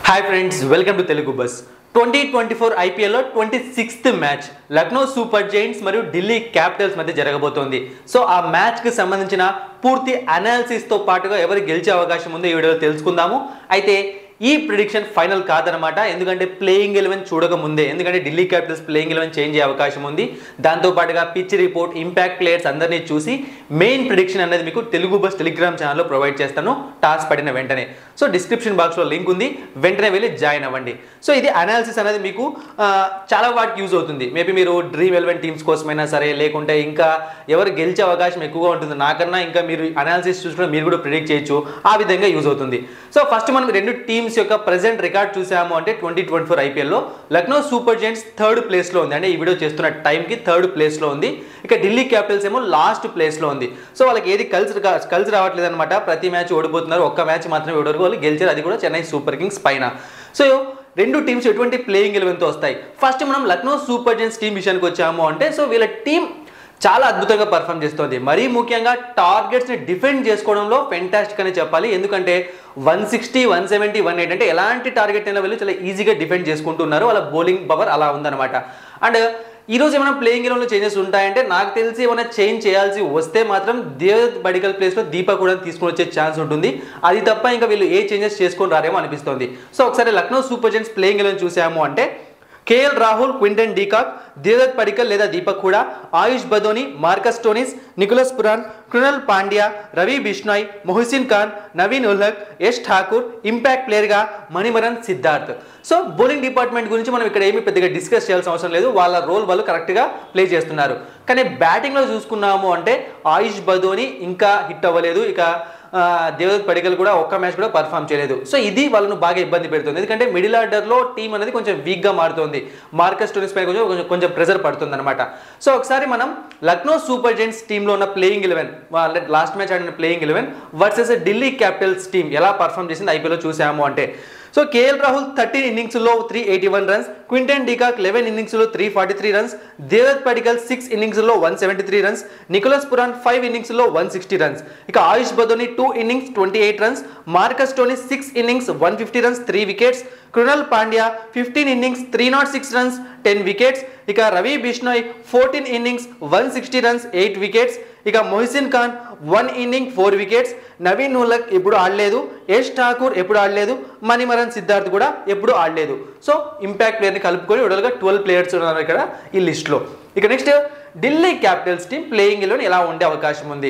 hi friends welcome to Telugu Buzz twenty twenty four ఐపీఎల్లో twenty sixth match Lucknow Super Giants మరియు Delhi Capitals మధ్య జరగబోతోంది so ఆ మ్యాచ్కి సంబంధించిన పూర్తి అనాలిసిస్తో పాటుగా ఎవరు గెలిచే అవకాశం ఉందో ఈ వీడియోలో తెలుసుకుందాము అయితే ఈ ప్రిడిక్షన్ ఫైనల్ కాదనమాట ఎందుకంటే ప్లేయింగ్ ఎలెవెన్ చూడక ముందే ఎందుకంటే Delhi Capitals playing eleven change అయ్యే అవకాశం ఉంది దాంతో పాటుగా పిచ్ రిపోర్ట్ ఇంపాక్ట్ ప్లేయర్స్ అందరినీ చూసి మెయిన్ ప్రిడిక్షన్ అనేది మీకు తెలుగు బస్ టెలిగ్రామ్ ఛానల్లో ప్రొవైడ్ చేస్తాను టాస్ పడిన వెంటనే సో డిస్క్రిప్షన్ బాక్స్లో లింక్ ఉంది వెంటనే వెళ్ళి జాయిన్ అవ్వండి సో ఇది అనాలిసిస్ అనేది మీకు ఆ, చాలా వాటికి యూజ్ అవుతుంది మేబీ మీరు డ్రీమ్ ఎలెవెన్ టీమ్స్ కోసమైనా సరే లేకుంటే ఇంకా ఎవరు గెలిచే అవకాశం ఎక్కువగా ఉంటుంది నాకన్నా ఇంకా మీరు అనాలిసిస్ చూసుకుంటే మీరు కూడా ప్రిడిక్ట్ చేయొచ్చు ఆ విధంగా యూజ్ అవుతుంది సో ఫస్ట్ మనం రెండు టీమ్స్ యొక్క ప్రెసెంట్ రికార్డ్ చూసాము అంటే ట్వంటీ ట్వంటీ ఫోర్ ఐపీఎల్లో లక్నో సూపర్ జెంట్స్ థర్డ్ ప్లేస్లో ఉంది అంటే ఈ వీడియో చేస్తున్న టైంకి థర్డ్ ప్లేస్లో ఉంది ఇక ఢిల్లీ క్యాపిటల్స్ ఏమో లాస్ట్ ప్లేస్లో ఉంది సో వాళ్ళకి ఏది కలిసి రా- కలిసి రావట్లేదు అనమాట ప్రతి మ్యాచ్ ఓడిపోతున్నారు ఒక్క మ్యాచ్ మాత్రమే ఓడరు వాళ్ళు గెలిచారు అది కూడా చెన్నై సూపర్ కింగ్స్ పైన సో రెండు టీమ్స్ ఎటువంటి ప్లేయింగ్ ఎలెవెన్తో వస్తాయి ఫస్ట్ మనం లక్నో సూపర్ జెంట్స్ టీం విషయానికి వచ్చాము అంటే సో వీళ్ళ టీం చాలా అద్భుతంగా పర్ఫామ్ చేస్తుంది మరీ ముఖ్యంగా టార్గెట్స్ని డిఫెండ్ చేసుకోవడంలో ఫెంటాస్టిక్ అని చెప్పాలి ఎందుకంటే one sixty one seventy one eight అంటే ఎలాంటి టార్గెట్ అయినా వీళ్ళు చాలా ఈజీగా డిఫెండ్ చేసుకుంటున్నారు వాళ్ళ బౌలింగ్ పవర్ అలా ఉందన్నమాట అండ్ ఈ రోజు ఏమైనా ప్లేయింగ్ ఎలెవెన్లో చేంజెస్ ఉంటాయంటే నాకు తెలిసి ఏమైనా చేంజ్ చేయాల్సి వస్తే మాత్రం దేవ్ మెడికల్ ప్లేస్లో దీప కూడా తీసుకొని వచ్చే ఛాన్స్ ఉంటుంది అది తప్ప ఇంకా వీళ్ళు ఏ చేంజెస్ చేసుకొని రారేమో అనిపిస్తుంది సో ఒకసారి Lucknow Super Giants playing eleven చూసాము అంటే KL Rahul Quinton de Kock Devdutt Padikkal లేదా దీపక్ కూడా Ayush Badoni Marcus Stoinis Nicholas Pooran Krunal Pandya Ravi Bishnoi Mohsin Khan Naveen ul-Haq Yash Thakur impact ప్లేయర్గా Manimaran Siddharth so bowling department గురించి మనం ఇక్కడ ఏమీ పెద్దగా డిస్కస్ చేయాల్సిన అవసరం లేదు వాళ్ళ రోల్ వాళ్ళు కరెక్ట్గా ప్లే చేస్తున్నారు కానీ బ్యాటింగ్లో చూసుకున్నాము అంటే ఆయుష్ బదోని ఇంకా హిట్ అవ్వలేదు ఇక ఆ, దేవదత్ పడికల్ కూడా ఒక్క మ్యాచ్ కూడా పర్ఫామ్ చేయలేదు సో ఇది వాళ్ళను బాగా ఇబ్బంది పెడుతుంది ఎందుకంటే మిడిల్ ఆర్డర్లో టీం అనేది కొంచెం వీక్గా మారుతుంది మార్కస్ టోనిస్ పై కొంచెం కొంచెం కొంచెం ప్రెజర్ పడుతుంది అనమాట సో ఒకసారి మనం లక్నో సూపర్ జెంట్స్ టీంలో ఉన్న ప్లేయింగ్ ఎలెవెన్ లాస్ట్ మ్యాచ్ ఆడిన playing eleven versus Delhi Capitals team ఎలా పర్ఫామ్ చేసింది ఐపీఎల్లో చూసాము అంటే సో కేఎల్ రాహుల్ థర్టీన్ ఇన్నింగ్స్లో three eighty one runs Quinton de Kock eleven ఇన్నింగ్స్లో three forty three runs Devdutt Padikkal six ఇన్నింగ్స్లో one seventy three runs Nicholas Pooran five ఇన్నింగ్స్లో వన్ సిక్స్టీ రన్స్ ఇక Ayush Badoni two innings twenty eight runs Marcus Stoinis six innings one fifty runs three wickets కృణల్ Pandya fifteen innings three nought six runs ten wickets ఇక Ravi Bishnoi fourteen innings one sixty runs eight wickets ఇక Mohsin Khan one inning four wickets Naveen ul-Haq ఎప్పుడు ఆడలేదు యష్ ఠాకూర్ ఎప్పుడు ఆడలేదు మణిమరన్ సిద్ధార్థ్ కూడా ఎప్పుడు ఆడలేదు so impact ప్లేయర్ని కలుపుకొని టోటల్గా ట్వెల్వ్ ప్లేయర్స్ ఉన్నారు ఇక్కడ ఈ లిస్ట్లో ఇక next Delhi Capitals team playing లో ఎలా ఉండే అవకాశం ఉంది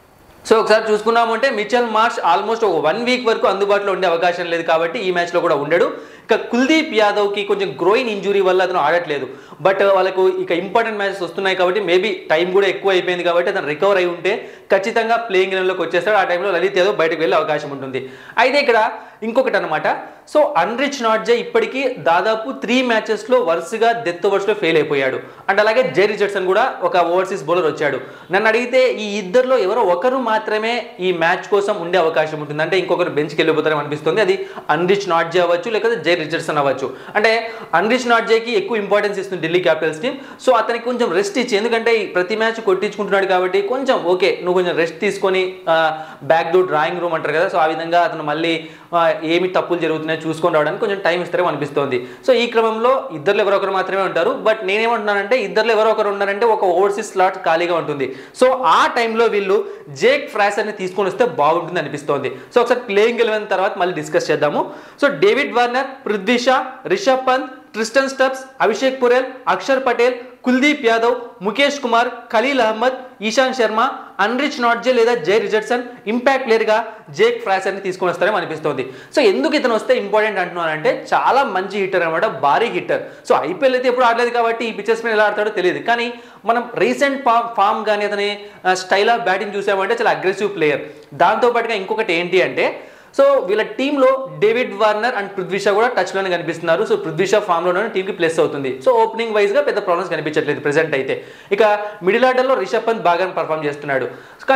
సో ఒకసారి చూసుకున్నామంటే మిచెల్ మార్ష్ ఆల్మోస్ట్ ఒక వన్ వీక్ వరకు అందుబాటులో ఉండే అవకాశం లేదు కాబట్టి ఈ మ్యాచ్లో కూడా ఉండడు ఇక కుల్దీప్ యాదవ్కి కొంచెం గ్రోయిన్ ఇంజురీ వల్ల అతను ఆడట్లేదు బట్ వాళ్ళకు ఇక ఇంపార్టెంట్ మ్యాచెస్ వస్తున్నాయి కాబట్టి మేబీ టైం కూడా ఎక్కువ అయిపోయింది కాబట్టి అతను రికవర్ అయి ఉంటే ఖచ్చితంగా ప్లేయింగ్ లెవెల్లోకి వచ్చేస్తాడు ఆ టైంలో లలిత్ యాదవ్ బయటకు వెళ్ళే అవకాశం ఉంటుంది అయితే ఇక్కడ ఇంకొకటి అనమాట సో అన్రిచ్ నాట్జే ఇప్పటికీ దాదాపు త్రీ మ్యాచెస్లో వరుసగా డెత్ ఓవర్స్లో ఫెయిల్ అయిపోయాడు అండ్ అలాగే జే రిచర్డ్సన్ కూడా ఒక ఓవర్సీస్ బౌలర్ వచ్చాడు నన్ను అడిగితే ఈ ఇద్దరిలో ఎవరో ఒకరు మాత్రమే ఈ మ్యాచ్ కోసం ఉండే అవకాశం ఉంటుంది అంటే ఇంకొకరు బెంచ్కి వెళ్ళిపోతారని అనిపిస్తుంది అది అన్రిచ్ నాట్జే అవ్వచ్చు లేకపోతే జే రిచర్డ్సన్ అవ్వచ్చు అంటే అన్రిచ్ నాట్జేకి ఎక్కువ ఇంపార్టెన్స్ ఇస్తుంది ఢిల్లీ క్యాపిటల్స్ టీం సో అతనికి కొంచెం రెస్ట్ ఇచ్చి ఎందుకంటే ఈ ప్రతి మ్యాచ్ కొట్టించుకుంటున్నాడు కాబట్టి కొంచెం ఓకే నువ్వు కొంచెం రెస్ట్ తీసుకొని బ్యాక్ డు డ్రాయింగ్ రూమ్ అంటారు కదా సో ఆ విధంగా అతను మళ్ళీ ఆ, ఏమి తప్పులు జరుగుతున్నాయో చూసుకొని రావడానికి కొంచెం టైం ఇస్తారేమో అనిపిస్తోంది సో ఈ క్రమంలో ఇద్దరు ఎవరో ఒకరు మాత్రమే ఉంటారు బట్ నేనేమంటున్నానంటే ఇద్దరు ఎవరో ఒకరు ఉన్నారంటే ఒక ఓవర్సీస్ స్లాట్ ఖాళీగా ఉంటుంది సో ఆ టైంలో వీళ్ళు జేక్ ఫ్రాసర్ని తీసుకొని వస్తే బాగుంటుంది అనిపిస్తోంది సో ఒకసారి ప్లేయింగ్ ఎలెవెన్ తర్వాత మళ్ళీ డిస్కస్ చేద్దాము so David Warner Prithvi Shaw Rishabh Pant Tristan Stubbs Abhishek Porel Axar Patel Kuldeep Yadav Mukesh Kumar Khaleel Ahmed Ishant Sharma Anrich Nortje లేదా జే రిచర్డ్సన్ ఇంపాక్ట్ ప్లేయర్గా జేక్ ఫ్రాసర్ని తీసుకొని వస్తారని అనిపిస్తోంది సో ఎందుకు ఇతను వస్తే ఇంపార్టెంట్ అంటున్నానంటే చాలా మంచి హిట్టర్ అనమాట భారీ హిట్టర్ సో ఐపీఎల్ అయితే ఎప్పుడు ఆడలేదు కాబట్టి ఈ పిక్చర్స్ మీద ఎలా ఆడతాడో తెలియదు కానీ మనం రీసెంట్ ఫామ్ ఫామ్ కానీ అతని స్టైల్ ఆఫ్ బ్యాటింగ్ చూసామంటే చాలా అగ్రెసివ్ ప్లేయర్ దాంతోపాటుగా ఇంకొకటి ఏంటి అంటే సో వీళ్ళ టీంలో David Warner and Prithvi Shaw కూడా టచ్లోనే కనిపిస్తున్నారు సో పృథ్వీ షా ఫామ్లోనే టీంకి ప్లస్ అవుతుంది సో ఓపెనింగ్ వైజ్గా పెద్ద ప్రాబ్లమ్స్ కనిపించట్లేదు ప్రెసెంట్ అయితే ఇక మిడిల్ ఆర్డర్లో రిషబ్ పంత్ బాగా పర్ఫామ్ చేస్తున్నాడు కానీ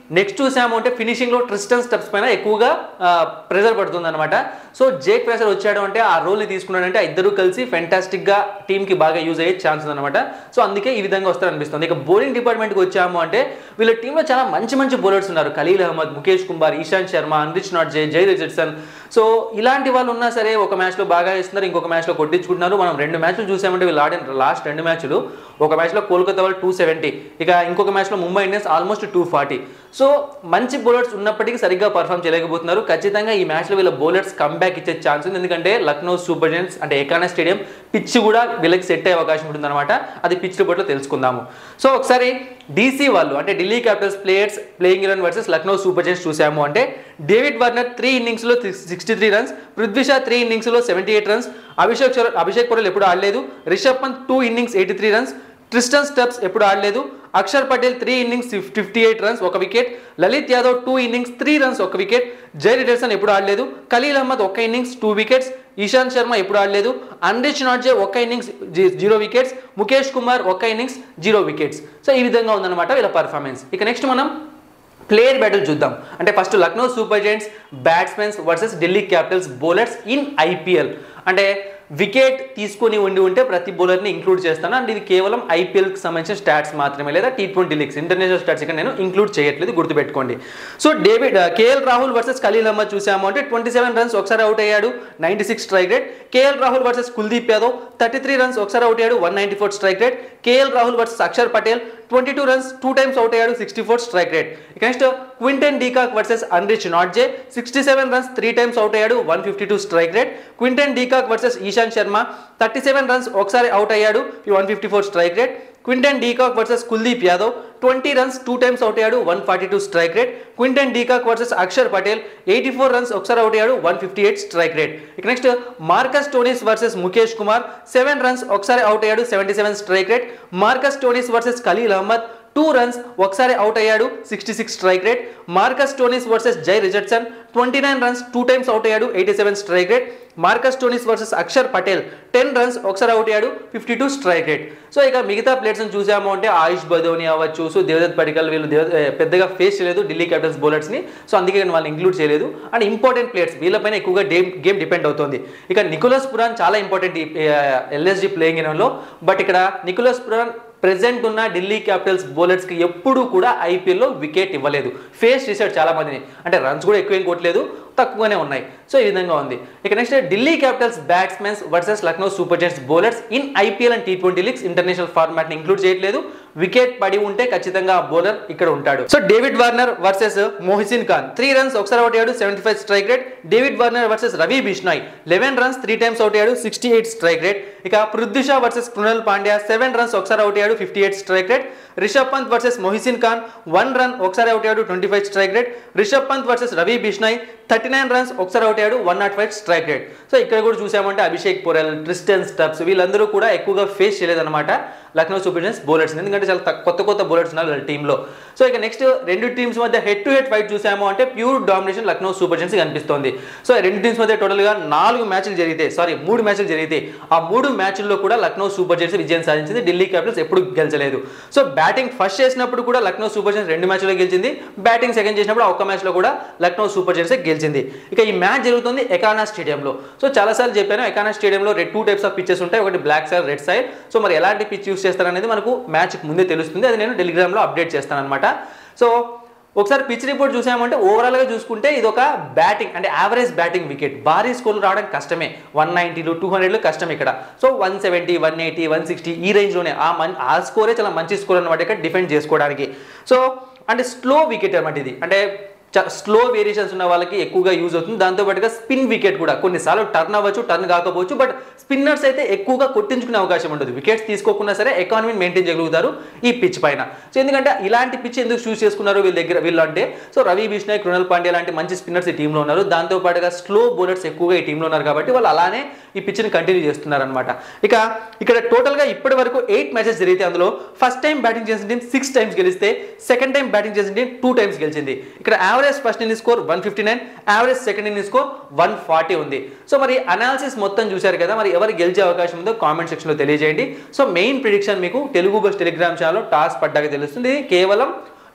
నెక్స్ట్ చూసాము అంటే ఫినిషింగ్లో ట్రిస్టన్ స్టెప్స్ పైన ఎక్కువగా ప్రెజర్ పడుతుంది అనమాట సో జేక్ ప్రెషర్ వచ్చాడు అంటే ఆ రోల్ని తీసుకున్నాడంటే ఆ ఇద్దరు కలిసి ఫెంటాస్టిక్గా టీంకి బాగా యూజ్ అయ్యే ఛాన్స్ ఉందన్నమాట సో అందుకే ఈ విధంగా వస్తారనిపిస్తుంది ఇక బౌలింగ్ డిపార్ట్మెంట్కి వచ్చాము అంటే వీళ్ళ టీంలో చాలా మంచి మంచి బౌలర్స్ ఉన్నారు Khaleel Ahmed Mukesh Kumar Ishant Sharma Anrich Nortje Jhye Richardson so ఇలాంటి వాళ్ళు ఉన్నా సరే ఒక మ్యాచ్లో బాగా వేస్తున్నారు ఇంకొక మ్యాచ్లో కొట్టించుకుంటున్నారు మనం రెండు మ్యాచ్లు చూసామంటే వీళ్ళు ఆడిన లాస్ట్ రెండు మ్యాచ్లు ఒక మ్యాచ్లో కోల్కతా వాళ్ళు టూ సెవెంటీ ఇక ఇంకొక మ్యాచ్లో Mumbai Indians almost two forty so మంచి బౌలర్స్ ఉన్నప్పటికీ సరిగ్గా పర్ఫామ్ చేయలేకపోతున్నారు ఖచ్చితంగా ఈ మ్యాచ్లో వీళ్ళ బౌలర్స్ కంబ్యాక్ ఇచ్చే ఛాన్స్ ఉంది ఎందుకంటే లక్నో సూపర్ జెయింట్స్ అంటే ఏకానా స్టేడియం పిచ్ కూడా వీళ్ళకి సెట్ అయ్యే అవకాశం ఉంటుందన్నమాట అది పిచ్ రిపోర్ట్లో తెలుసుకుందాము సో ఒకసారి డీసీ వాళ్ళు అంటే Delhi Capitals players playing eleven versus Lucknow Super Giants చూసాము అంటే డేవిడ్ వార్నర్ త్రీ ఇన్నింగ్స్లో sixty three runs Prithvi Shaw three ఇన్నింగ్స్లో సెవెంటీ ఎయిట్ రన్స్ అభిషేక్ చౌ- అభిషేక్ పటేల్ ఎప్పుడు ఆడలేదు Rishabh Pant two innings eighty three runs Tristan Stubbs ఎప్పుడు ఆడలేదు Axar Patel three innings fifty eight runs ఒక wicket Lalit Yadav two innings three runs ఒక వికెట్ జై రిడర్సన్ ఎప్పుడు ఆడలేదు ఖలీల్ అహ్మద్ ఒక innings two wickets Ishant Sharma ఎప్పుడు ఆడలేదు అన్రిచ్ నాట్జే ఒక innings zero wickets Mukesh Kumar ఒక ఇన్నింగ్స్ జీరో వికెట్స్ సో ఈ విధంగా ఉందన్నమాట వీళ్ళ పర్ఫార్మెన్స్ ఇక నెక్స్ట్ మనం ప్లేయర్ బ్యాటిల్ చూద్దాం అంటే first Lucknow Super Giants batsmens versus Delhi Capitals bowlers in IPL అంటే వికెట్ తీసుకొని ఉండి ఉంటే ప్రతి బౌలర్ని ఇంక్లూడ్ చేస్తాను అండ్ ఇది కేవలం ఐపీఎల్కి సంబంధించిన స్టాట్స్ మాత్రమే లేదా T twenty leagues international stats ఇక్కడ నేను ఇంక్లూడ్ చేయట్లేదు గుర్తుపెట్టుకోండి so David KL Rahul versus Khaleel Ahmed చూసాము అంటే ట్వంటీ సెవెన్ రన్స్ ఒకసారి అవుట్ అయ్యాడు ninety six strike rate KL Rahul versus Kuldeep Yadav thirty three runs ఒకసారి అవుట్ అయ్యాడు one ninety four strike rate KL Rahul versus Axar Patel twenty two runs two times out అయ్యాడు sixty four strike rate ఇక next Quinton de Kock versus Anrich Nortje sixty seven runs three times out అయ్యాడు one fifty two strike rate Quinton de Kock versus Ishant Sharma thirty seven runs ఒకసారి out అయ్యాడు one fifty four strike rate Quinton de Kock versus Kuldeep Yadav twenty runs two times out అయ్యాడు one forty two strike rate Quinton de Kock versus Axar Patel eighty four runs ఒకసారి out అయ్యాడు one fifty eight strike rate ఇక next Marcus Stoinis versus Mukesh Kumar seven runs ఒకసారి out అయ్యాడు seventy seven strike rate Marcus Stoinis versus Khaleel Ahmed two runs ఒకసారి out అయ్యాడు sixty six strike rate Marcus Stoinis versus Jhye Richardson twenty nine runs two times out అయ్యాడు eighty seven strike rate Marcus Stoinis versus Axar Patel ten runs ఒకసారి out అయ్యాడు fifty two strike rate so ఇక మిగతా ప్లేయర్స్ని చూసాము అంటే ఆయుష్ బదోని అవ్వచ్చు so Devdutt Padikkal వీళ్ళు దేవ ఏ, పెద్దగా ఫేస్ చేయలేదు ఢిల్లీ క్యాపిటల్స్ బౌలర్స్ని సో అందుకే నేను వాళ్ళని ఇంక్లూడ్ చేయలేదు అండ్ ఇంపార్టెంట్ ప్లేయర్స్ వీళ్ళపైన ఎక్కువగా గేమ్ గేమ్ డిపెండ్ అవుతుంది ఇక నికోలస్ పురాన్ చాలా ఇంపార్టెంట్ ఎల్ఎస్జి ప్లేయింగ్ ఇనంలో బట్ ఇక్కడ నికోలస్ పురాన్ ప్రెసెంట్ ఉన్న ఢిల్లీ క్యాపిటల్స్ బౌలర్స్కి ఎప్పుడూ కూడా ఐపీఎల్లో వికెట్ ఇవ్వలేదు ఫేస్ చేశాడు చాలా మందిని అంటే రన్స్ కూడా ఎక్కువ ఏం కొట్టలేదు తక్కువగానే ఉన్నాయి సో ఈ విధంగా ఉంది ఇక next Delhi Capitals batsmens versus Lucknow Super Giants bowlers in IPL and T twenty leagues international ఫార్మాట్ని ఇంక్లూడ్ చేయట్లేదు వికెట్ పడి ఉంటే ఖచ్చితంగా ఆ బౌలర్ ఇక్కడ ఉంటాడు so David Warner versus Mohsin Khan three runs ఒకసారి అవుట్ అయ్యాడు seventy five strike rate David Warner versus Ravi Bishnoi eleven runs three times out అయ్యాడు సిక్స్టీ ఎయిట్ స్ట్రైక్ రేట్ ఇక Prithvi Shaw versus Krunal Pandya seven runs ఒకసారి అవుట్ అయ్యాడు fifty eight strike rate Rishabh Pant versus Mohsin Khan one run ఒకసారి out అయ్యాడు twenty five strike rate Rishabh Pant versus Ravi Bishnoi thirty nine runs ఒకసారి out అయ్యాడు one nought five strike rate so ఇక్కడ కూడా చూసామంటే అభిషేక్ పొరెల్ ట్రిస్టన్ స్టబ్స్ వీళ్ళందరూ కూడా ఎక్కువగా ఫేస్ చేయలేదన్నమాట లక్నో సూపర్ జెయింట్స్ బౌలర్స్ ఎందుకంటే చాలా తక్కువ- కొత్త కొత్త బౌలర్స్ ఉన్నారు వీళ్ళ టీంలో సో ఇక నెక్స్ట్ రెండు టీమ్స్ మధ్య హెడ్ టు హెడ్ ఫైట్ చూసాము అంటే pure domination Lucknow Super Giants కనిపిస్తోంది సో ఈ రెండు టీమ్స్ మధ్య టోటల్గా నాలుగు మ్యాచ్లు జరిగితే సారీ మూడు మ్యాచ్లు జరిగితే ఆ మూడు మ్యాచ్ల్లో కూడా లక్నో సూపర్ జెయింట్స్ విజయం సాధించింది ఢిల్లీ క్యాపిటల్స్ ఎప్పుడు గెలిచలేదు సో బ్యాటింగ్ ఫస్ట్ చేసినప్పుడు కూడా లక్నో సూపర్ జెయింట్స్ రెండు మ్యాచ్లో గెలిచింది బ్యాటింగ్ సెకండ్ చేసినప్పుడు ఆ ఒక్క మ్యాచ్లో కూడా లక్నో సూపర్ జెయింట్స్ గెలిచింది ఇక ఈ మ్యాచ్ జరుగుతుంది ఎకానా స్టేడియంలో సో చాలాసార్లు చెప్పాను ఎకానా స్టేడియంలో red two types of pitches ఉంటాయి ఒకటి black side red side so మరి ఎలాంటి పిచ్ యూస్ చేస్తారనేది మనకు మ్యాచ్కి ముందే తెలుస్తుంది అది నేను టెలిగ్రామ్లో అప్డేట్ చేస్తాను అనమాట సో ఒకసారి పిచ్ రిపోర్ట్ చూసామంటే ఓవరాల్గా చూసుకుంటే ఇది ఒక బ్యాటింగ్ అంటే యావరేజ్ బ్యాటింగ్ వికెట్ భారీ స్కోర్లు రావడం కష్టమే వన్ నైంటీలు టూ హండ్రెడ్లు కష్టం ఇక్కడ so one seventy one eighty one sixty ఈ రేంజ్లోనే ఆ మన్ ఆ స్కోరే చాలా మంచి స్కోర్ అనమాట ఇక్కడ డిఫెండ్ చేసుకోవడానికి సో అంటే స్లో వికెట్ అనమాట ఇది అంటే స్లో వేరియేషన్స్ ఉన్న వాళ్ళకి ఎక్కువగా యూజ్ అవుతుంది దాంతో పాటుగా స్పిన్ వికెట్ కూడా కొన్నిసార్లు టర్న్ అవ్వచ్చు టర్న్ కాకపోవచ్చు బట్ స్పిన్నర్స్ అయితే ఎక్కువగా కొట్టించుకునే అవకాశం ఉండదు వికెట్స్ తీసుకోకుండా సరే ఎకానమీని మెయింటైన్ చేయగలుగుతారు ఈ పిచ్ పైన సో ఎందుకంటే ఇలాంటి పిచ్ ఎందుకు చూస్ చేసుకున్నారు వీళ్ళ దగ్గర వీళ్ళు అంటే సో రవి బిష్నాయ్ కృణల్ పాండ్యా లాంటి మంచి స్పిన్నర్స్ ఈ టీంలో ఉన్నారు దాంతో పాటుగా స్లో బౌలర్స్ ఎక్కువగా ఈ టీంలో ఉన్నారు కాబట్టి వాళ్ళు అలానే ఈ పిచ్ని కంటిన్యూ చేస్తున్నారు అనమాట ఇక ఇక్కడ టోటల్గా ఇప్పటి వరకు ఎయిట్ మ్యాచెస్ జరిగితే అందులో ఫస్ట్ టైం బ్యాటింగ్ చేసిన టీం సిక్స్ టైమ్స్ గెలిస్తే సెకండ్ టైం బ్యాటింగ్ చేసిన టీం టూ టైమ్స్ గెలిచింది ఇక్కడ average first inning score one fifty nine average second inning score one forty ఉంది సో మరి అనాలిసిస్ మొత్తం చూశారు కదా మరి ఎవరు గెలిచే అవకాశం ఉందో కామెంట్ సెక్షన్లో తెలియజేయండి సో మెయిన్ ప్రిడిక్షన్ మీకు తెలుగు బస్ టెలిగ్రామ్ ఛానల్లో టాస్ పడ్డాక తెలుస్తుంది ఇది కేవలం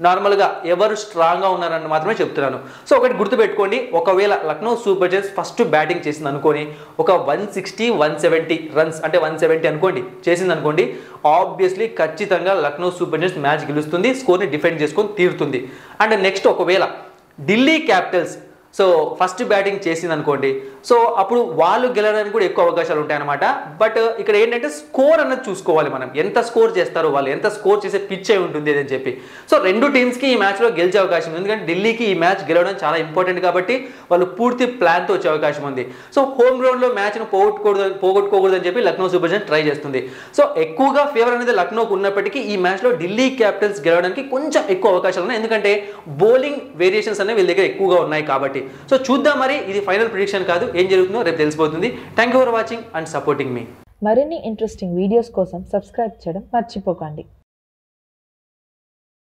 నార్మల్గా ఎవరు స్ట్రాంగ్గా ఉన్నారని మాత్రమే చెప్తున్నాను సో ఒకటి గుర్తుపెట్టుకోండి ఒకవేళ Lucknow Super Giants first batting చేసింది అనుకోని ఒక one sixty one seventy runs అంటే వన్ సెవెంటీ అనుకోండి చేసింది అనుకోండి ఆబ్వియస్లీ ఖచ్చితంగా లక్నో సూపర్ జైన్స్ మ్యాచ్ గెలుస్తుంది స్కోర్ని డిఫెండ్ చేసుకొని తీరుతుంది అండ్ నెక్స్ట్ ఒకవేళ Delhi Capitals so first batting చేసింది అనుకోండి సో అప్పుడు వాళ్ళు గెలవడానికి కూడా ఎక్కువ అవకాశాలు ఉంటాయన్నమాట బట్ ఇక్కడ ఏంటంటే స్కోర్ అన్నది చూసుకోవాలి మనం ఎంత స్కోర్ చేస్తారో వాళ్ళు ఎంత స్కోర్ చేసే పిచ్ అయి ఉంటుంది అని చెప్పి సో రెండు టీమ్స్కి ఈ మ్యాచ్లో గెలిచే అవకాశం ఉంది ఎందుకంటే ఢిల్లీకి ఈ మ్యాచ్ గెలవడం చాలా ఇంపార్టెంట్ కాబట్టి వాళ్ళు పూర్తి ప్లాన్తో వచ్చే అవకాశం ఉంది సో హోమ్ గ్రౌండ్లో మ్యాచ్ను పోగొట్టుకూడదు పోగొట్టుకోకూడదు అని చెప్పి లక్నో సూపర్ జైంట్స్ ట్రై చేస్తుంది సో ఎక్కువగా ఫేవర్ అనేది లక్నోకు ఉన్నప్పటికీ ఈ మ్యాచ్లో ఢిల్లీ క్యాపిటల్స్ గెలవడానికి కొంచెం ఎక్కువ అవకాశాలు ఉన్నాయి ఎందుకంటే బౌలింగ్ వేరియేషన్స్ అనేవి వీళ్ళ దగ్గర ఎక్కువగా ఉన్నాయి కాబట్టి సో చూద్దాం మరి ఇది ఫైనల్ ప్రిడిక్షన్ కాదు ఏం జరుగుతుందో రేపు తెలిసిపోతుంది thank you for watching and supporting మీ మరిన్ని ఇంట్రెస్టింగ్ వీడియోస్ కోసం సబ్స్క్రైబ్ చేయడం మర్చిపోకండి